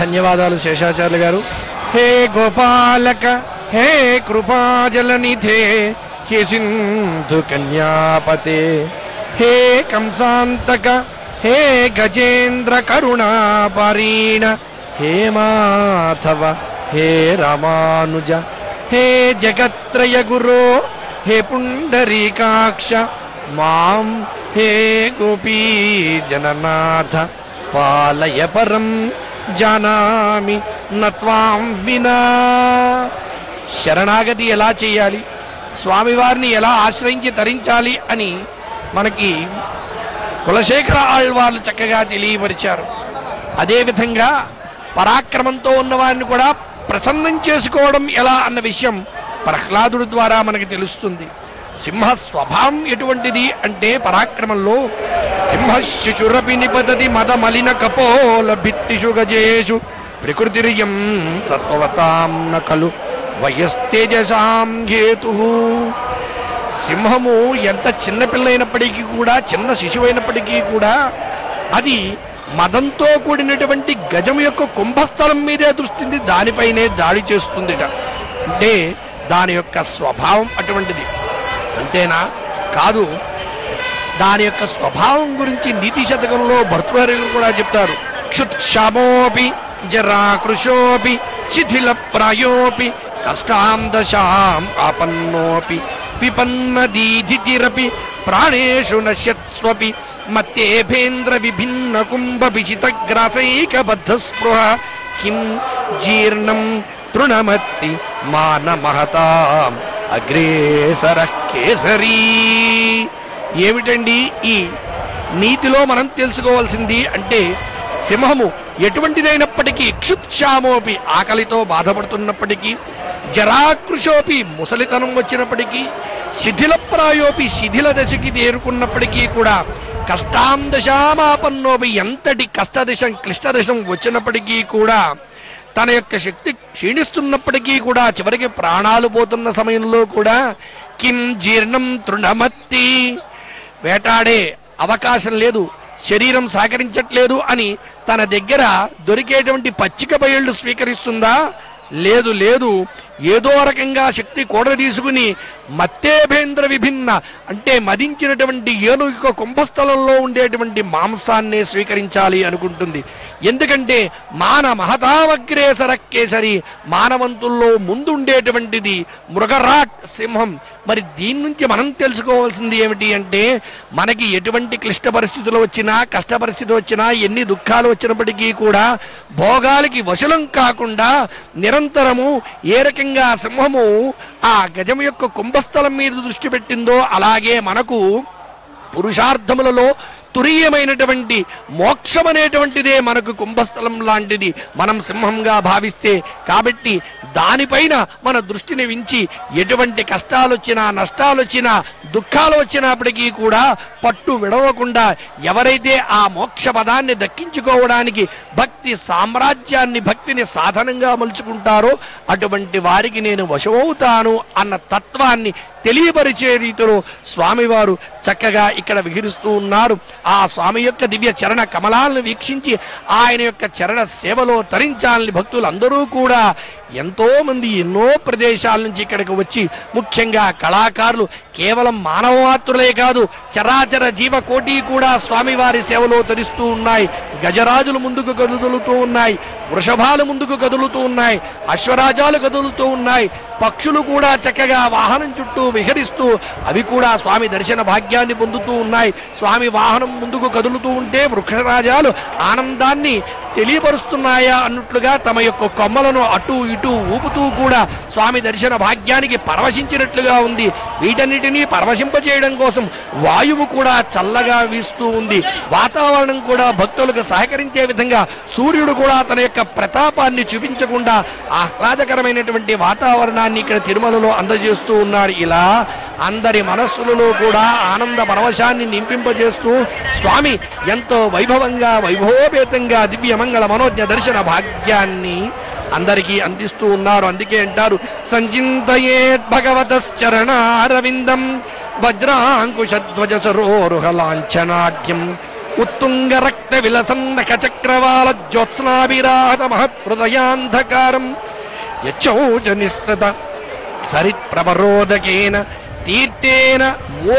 ధన్యవాదాలు శేషాచార్యులు గారు హే గోపాలక హే కృపాజలనిధే హే సింధు కన్యాపతే హే కంసాంతక హే గజేంద్ర కరుణాపరీణ హే మాధవ హే రామానుజ హే జగత్రయ గురో హే పుండరీకాక్ష మాం హే గోపీ జననాథ పాలయ పరం జానామి నత్వాం వినా శరణాగతి ఎలా చేయాలి స్వామివారిని ఎలా ఆశ్రయించి తరించాలి అని మనకి కులశేఖర ఆళ్వార్లు చక్కగా తెలియపరిచారు అదేవిధంగా పరాక్రమంతో ఉన్నవారిని కూడా ప్రసన్నం చేసుకోవడం ఎలా అన్న విషయం ప్రహ్లాదుడి ద్వారా మనకి తెలుస్తుంది సింహ స్వభావం ఎటువంటిది అంటే పరాక్రమంలో సింహ శిశురపి నిపతతి మద మలిన కపోల భిత్తిషు గజేషు ప్రకృతిరియం సత్వతాం నకలు వయస్తేజసాం హేతు సింహము ఎంత చిన్న పిల్లైనప్పటికీ కూడా చిన్న శిశువు అయినప్పటికీ కూడా అది మదంతో కూడినటువంటి గజం యొక్క కుంభస్థలం మీదే దృష్టింది దానిపైనే దాడి చేస్తుందిట అంటే దాని యొక్క స్వభావం అటువంటిది అంతేనా కాదు దాని యొక్క స్వభావం గురించి నీతి శతకంలో భర్తృహరి కూడా చెప్తారు క్షుత్క్షమోపి జరాకృశోపి శిథిల ప్రాయోపి కష్టాం దశాం ఆపన్నోపి పిపన్నదీధితిరపి ప్రాణేషు నశ్యత్స్వపి మత్తేభేంద్ర విభిన్న కుంభ విచితగ్రాసైక బద్ధ స్పృహ కిం జీర్ణం తృణమత్తి మాన మహతాం అగ్రేసర కేసరీ ఏమిటండి ఈ నీతిలో మనం తెలుసుకోవాల్సింది అంటే సింహము ఎటువంటిదైనప్పటికీ క్షుత్క్షామోపి ఆకలితో బాధపడుతున్నప్పటికీ జరాకృశోపి ముసలితనం వచ్చినప్పటికీ శిథిలప్రాయోపి శిథిల దశకి చేరుకున్నప్పటికీ కూడా కష్టాం దశామాపన్నోపి ఎంతటి కష్టదశం క్లిష్టదశం వచ్చినప్పటికీ కూడా తన యొక్క శక్తి క్షీణిస్తున్నప్పటికీ కూడా చివరికి ప్రాణాలు పోతున్న సమయంలో కూడా కిం జీర్ణం తృణమత్తి వేటాడే అవకాశం లేదు శరీరం సహకరించట్లేదు అని తన దగ్గర దొరికేటువంటి పచ్చిక బయళ్ళు స్వీకరిస్తుందా లేదు లేదు ఏదో రకంగా శక్తి కూడ తీసుకుని మత్తేభేంద్ర విభిన్న అంటే మదించినటువంటి ఏనుగు కుంభస్థలంలో ఉండేటువంటి మాంసాన్నే స్వీకరించాలి అనుకుంటుంది ఎందుకంటే మాన మహతావగ్రేసర కేసరి మానవంతుల్లో ముందుండేటువంటిది మృగరాట్ సింహం మరి దీని నుంచి మనం తెలుసుకోవాల్సింది ఏమిటి అంటే మనకి ఎటువంటి క్లిష్ట పరిస్థితులు వచ్చినా కష్ట పరిస్థితి వచ్చినా ఎన్ని దుఃఖాలు వచ్చినప్పటికీ కూడా భోగాలకి వశలం కాకుండా నిరంతరము ఏ రకంగా సింహము ఆ గజము యొక్క కుంభస్థలం మీద దృష్టి పెట్టిందో అలాగే మనకు పురుషార్థములలో తురీయమైనటువంటి మోక్షం అనేటువంటిదే మనకు కుంభస్థలం లాంటిది మనం సింహంగా భావిస్తే కాబట్టి దానిపైన మన దృష్టిని వించి ఎటువంటి కష్టాలు వచ్చినా నష్టాలు వచ్చినా దుఃఖాలు వచ్చినప్పటికీ కూడా పట్టు విడవకుండా ఎవరైతే ఆ మోక్ష పదాన్ని దక్కించుకోవడానికి భక్తి సామ్రాజ్యాన్ని భక్తిని సాధనంగా మలుచుకుంటారో అటువంటి వారికి నేను వశమవుతాను అన్న తత్వాన్ని తెలియపరిచే రీతిలో స్వామివారు చక్కగా ఇక్కడ విహరిస్తూ ఉన్నారు ఆ స్వామి యొక్క దివ్య చరణ కమలాలను వీక్షించి ఆయన యొక్క చరణ సేవలో తరించాలని భక్తులందరూ కూడా ఎంతో మంది ఎన్నో ప్రదేశాల నుంచి ఇక్కడికి వచ్చి ముఖ్యంగా కళాకారులు కేవలం మానవ మాత్రులే కాదు చరాచర జీవ కోటి కూడా స్వామివారి సేవలో తరిస్తూ ఉన్నాయి గజరాజులు ముందుకు కదులుతూ ఉన్నాయి వృషభాలు ముందుకు కదులుతూ ఉన్నాయి అశ్వరాజాలు కదులుతూ ఉన్నాయి పక్షులు కూడా చక్కగా వాహనం చుట్టూ విహరిస్తూ అవి కూడా స్వామి దర్శన భాగ్యాన్ని పొందుతూ ఉన్నాయి స్వామి వాహనం ముందుకు కదులుతూ ఉంటే వృక్షరాజాలు ఆనందాన్ని తెలియపరుస్తున్నాయా అన్నట్లుగా తమ యొక్క కొమ్మలను అటు ఇటు ఊపుతూ కూడా స్వామి దర్శన భాగ్యానికి పరవశించినట్లుగా ఉంది వీటన్నిటినీ పరవశింపచేయడం కోసం వాయువు కూడా చల్లగా వీస్తూ ఉంది వాతావరణం కూడా భక్తులకు సహకరించే విధంగా సూర్యుడు కూడా తన యొక్క ప్రతాపాన్ని చూపించకుండా ఆహ్లాదకరమైనటువంటి వాతావరణాన్ని ఇక్కడ తిరుమలలో అందజేస్తూ ఉన్నాడు ఇలా అందరి మనస్సులలో కూడా ఆనంద పరవశాన్ని నింపింపజేస్తూ స్వామి ఎంతో వైభవంగా వైభవోపేతంగా దివ్యమంగళ మనోజ్ఞ దర్శన భాగ్యాన్ని అందరికీ అందిస్తూ ఉన్నారు అందుకే అంటారు సంచింతయేత్ భగవతశ్చరణారవిందం వజ్రాంకుశధ్వజ సరోరుహ లాంఛనాఢ్యం ఉత్తుంగ రక్త విలసందక చక్రవాల జ్యోత్స్నాభిరాహత మహత్హృదయాంధకారం యచ్చౌచ నిస్సత సరిత్ప్రవరోదకేన తీర్థేన